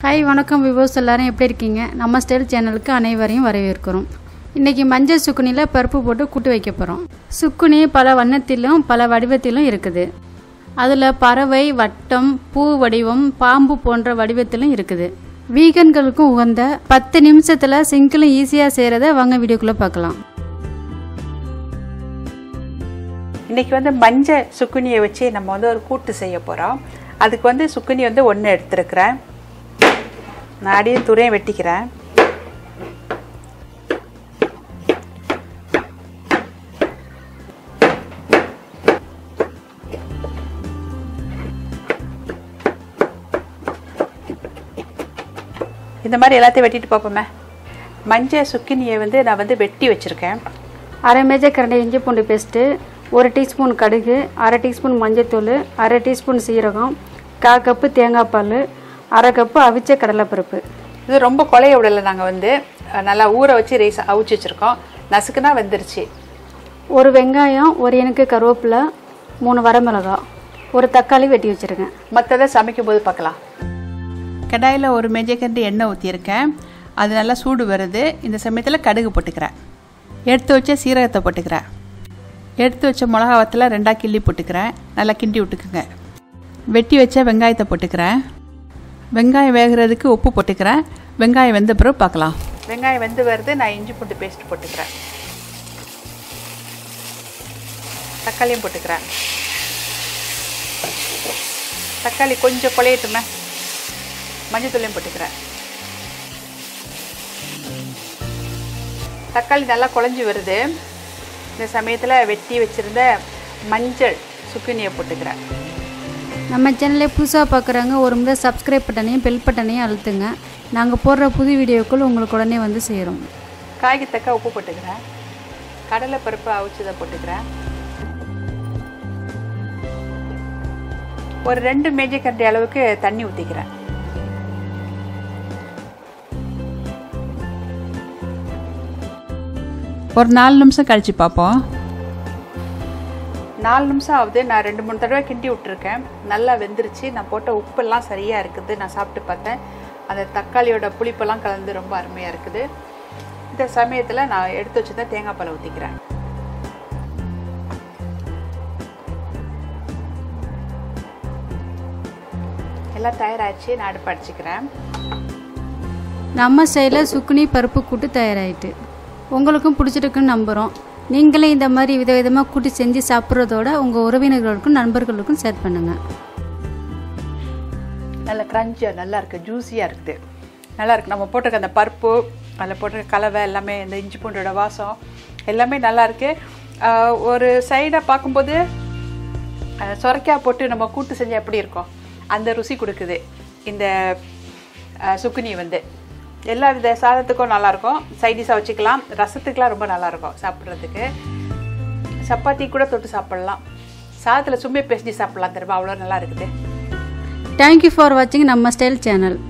hi வணக்கம் விவோஸ் எல்லாரும் எப்படி இருக்கீங்க நம்ம ஸ்டைல் சேனலுக்கு அனைவரையும் வரவேற்கிறோம் இன்றைக்கி மஞ்சள் சுக்குனியில் பருப்பு போட்டு கூட்டு வைக்க போகிறோம் சுக்குனி பல வண்ணத்திலும் பல வடிவத்திலும் இருக்குது அதில் பறவை வட்டம் பூ வடிவம் பாம்பு போன்ற வடிவத்திலும் இருக்குது வீகன்களுக்கும் உகந்த பத்து நிமிஷத்தில் சிங்கிளும் ஈஸியாக செய்கிறத வாங்க வீடியோக்குள்ளே பார்க்கலாம் இன்னைக்கு வந்து மஞ்சள் சுக்குனியை வச்சு நம்ம வந்து ஒரு கூட்டு செய்ய போகிறோம் அதுக்கு வந்து சுக்குனி வந்து ஒன்று எடுத்துருக்கிறேன் நான் அடியும் துறையும் வெட்டிக்கிறேன் இந்த மாதிரி எல்லாத்தையும் வெட்டிட்டு பார்ப்போமே மஞ்சள் சுக்கினியை வந்து நான் வந்து வெட்டி வச்சுருக்கேன் அரை மேஜை கரண்டி இஞ்சி பூண்டு பேஸ்ட்டு ஒரு டீஸ்பூன் கடுகு அரை டீஸ்பூன் மஞ்சத்தூள் அரை டீஸ்பூன் சீரகம் கா கப்பு தேங்காய் பால் அரை கப்பு அவிச்ச கடலைப்பருப்பு இது ரொம்ப கொலைய விடலை நாங்கள் வந்து அஹ், நல்லா ஊற வச்சு ரைஸ் அவிச்சு வச்சுருக்கோம் நசுக்குனா வெந்துருச்சு ஒரு வெங்காயம் ஒரு எனக்கு கருவேப்பிலை மூணு வரமிளகாய் ஒரு தக்காளி வெட்டி வச்சுருக்கேன் மற்றதை சமைக்கும் போது பார்க்கலாம் கடாயில் ஒரு மெஜைக்கண்டு எண்ணெய் ஊற்றியிருக்கேன் அது நல்லா சூடு வருது இந்த சமயத்தில் கடுகு போட்டுக்கிறேன் எடுத்து வச்ச சீரகத்தை போட்டுக்கிறேன் எடுத்து வச்ச மிளகா வத்தல ரெண்டாக கிள்ளி போட்டுக்கிறேன் நல்லா கிண்டி விட்டுக்குங்க வெட்டி வச்ச வெங்காயத்தை போட்டுக்கிறேன் வெங்காயம் வேகிறதுக்கு உப்பு போட்டுக்கிறேன் வெங்காயம் வெந்த பிறகு பார்க்கலாம் வெங்காயம் வெந்து வருது நான் இஞ்சி பூண்டு பேஸ்ட் போட்டுக்கிறேன் தக்காளியும் போட்டுக்கிறேன் தக்காளி கொஞ்சம் குழையட்டுமே மஞ்சத்தூளையும் போட்டுக்கிறேன் தக்காளி நல்லா குழஞ்சி வருது இந்த சமயத்தில் வெட்டி வச்சுருந்த மஞ்சள் சுக்கினியை போட்டுக்கிறேன் நம்ம சேனலை புதுசாக பார்க்குறவங்க ஒரு முறை சப்ஸ்கிரைப் பட்டனையும் பெல் பட்டனையும் அழுத்துங்க நாங்கள் போடுற புது வீடியோக்கள் உங்களுக்கு உடனே வந்து சேரும் காய்க்கு தக்க உப்பு போட்டுக்கிறேன் கடலை பருப்பு அவிச்சதை போட்டுக்கிறேன் ஒரு ரெண்டு மேஜைக்கரண்டி அளவுக்கு தண்ணி ஊற்றிக்கிறேன் ஒரு நாலு நிமிஷம் கழிச்சு பார்ப்போம் நாலு நிமிஷம் ஆகுது நான் ரெண்டு மூணு தடவை கிண்டி விட்டுருக்கேன் நல்லா வெந்துருச்சு நான் போட்ட உப்பெல்லாம் சரியாக இருக்குது நான் சாப்பிட்டு பார்த்தேன் அந்த தக்காளியோட புளிப்பெல்லாம் கலந்து ரொம்ப அருமையாக இருக்குது இந்த சமயத்தில் நான் எடுத்து வச்சிருந்த தேங்காய் பாலை ஊற்றிக்கிறேன் எல்லாம் தயாராகிடுச்சு நான் அடுப்பு அடிச்சுக்கிறேன் நம்ம ஸ்டைலில் சுக்குனி பருப்பு கூட்டு தயாராகிட்டு உங்களுக்கும் பிடிச்சிருக்குன்னு நம்புகிறோம் நீங்களே இந்த மாதிரி விதவிதமாக கூட்டு செஞ்சு சாப்பிட்றதோட உங்கள் உறவினர்களுக்கும் நண்பர்களுக்கும் ஷேர் பண்ணுங்கள் நல்ல க்ரன்ச்சியாக நல்லா இருக்குது ஜூஸியாக இருக்குது நல்லா இருக்குது நம்ம போட்டிருக்க அந்த பருப்பு அதில் போட்டிருக்க கலவை எல்லாமே இந்த இஞ்சி பூண்டோட வாசம் எல்லாமே நல்லா இருக்கு ஆஹ் ஒரு சைடாக பார்க்கும்போது ஆஹ் சொரைக்காய் போட்டு நம்ம கூட்டு செஞ்சால் எப்படி இருக்கும் அந்த ருசி கொடுக்குது இந்த ஆஹ் சுக்குனி வந்து எல்லா வித சாதத்துக்கும் நல்லாயிருக்கும் சைடிஷாக வச்சுக்கலாம் ரசத்துக்கெலாம் ரொம்ப நல்லாயிருக்கும் சாப்பிட்றதுக்கு சப்பாத்தி கூட தொட்டு சாப்பிட்லாம் சாதத்தில் சும்மே பேசி சாப்பிட்லாம் தெரியுமா அவ்வளோ நல்லா இருக்குது தேங்க்யூ ஃபார் வாட்சிங் நம்ம ஸ்டைல் சேனல்